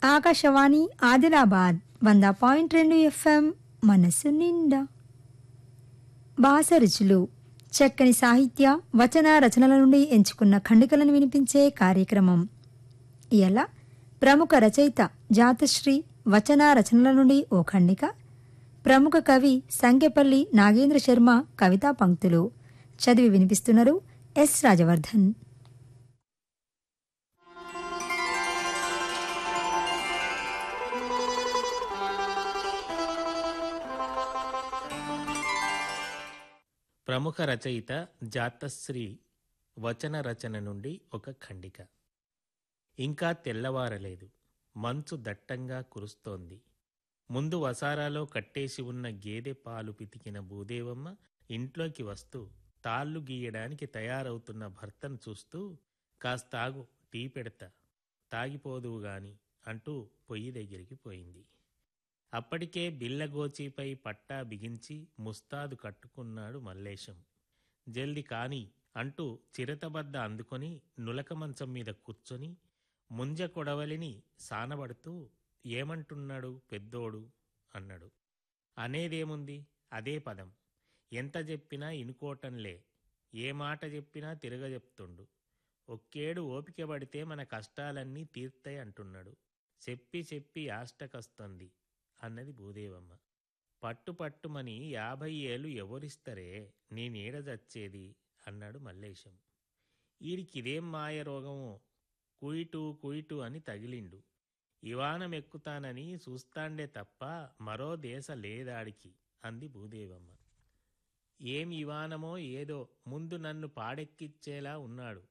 ఆకాశవాణి ఆదిలాబాద్ వంద పాయింట్ రెండు ఎఫ్ఎం మనసు నిండా భాష రుచులు చక్కని సాహిత్య వచన రచనల నుండి ఎంచుకున్న ఖండికలను వినిపించే కార్యక్రమం ఇలా ప్రముఖ రచయిత జాతశ్రీ వచన రచనల నుండి ఓ ఖండిక ప్రముఖ కవి సంకెపల్లి నాగేంద్ర శర్మ కవితా పంక్తులు చదివి వినిపిస్తున్నారు ఎస్ రాజవర్ధన్ ప్రముఖ రచయిత జాతశ్రీ వచన రచన నుండి ఒక ఖండిక ఇంకా తెల్లవారలేదు మంచు దట్టంగా కురుస్తోంది ముందు వసారాలో కట్టేసి ఉన్న గేదె పాలు పితికిన భూదేవమ్మ ఇంట్లోకి వస్తూ తాళ్ళు గీయడానికి తయారవుతున్న భర్తను చూస్తూ కాస్తాగు టీ పెడతా తాగిపోదువు గాని అంటూ పొయ్యి దగ్గరికి పోయింది అప్పటికే బిల్లగోచీపై పట్టా బిగించి ముస్తాదు కట్టుకున్నాడు మల్లేశం జల్ది కాని అంటూ చిరతబద్ద అందుకొని నులక మంచం మీద కూర్చొని ముంజ కొడవలిని సానబడుతూ ఏమంటున్నాడు పెద్దోడు అన్నాడు అనేదేముంది అదే పదం ఎంత చెప్పినా ఇనుకోవటంలే ఏ మాట చెప్పినా తిరగజెప్తుండు ఒక్కేడు ఓపిక పడితే మన కష్టాలన్నీ తీర్తాయి అంటున్నాడు చెప్పి చెప్పి ఆష్టకస్తుంది అన్నది భూదేవమ్మ పట్టు పట్టుమని యాభై ఏళ్ళు ఎవరిస్తరే నీ నీడ చచ్చేది అన్నాడు మల్లేశం ఈడికిదేం మాయ రోగమో కుయిటు కుయిటు అని తగిలిండు ఇవానం ఎక్కుతానని చూస్తాండే తప్ప మరో దేశ లేదాడికి అంది భూదేవమ్మ ఏం ఇవానమో ఏదో ముందు నన్ను పాడెక్కిచ్చేలా ఉన్నాడు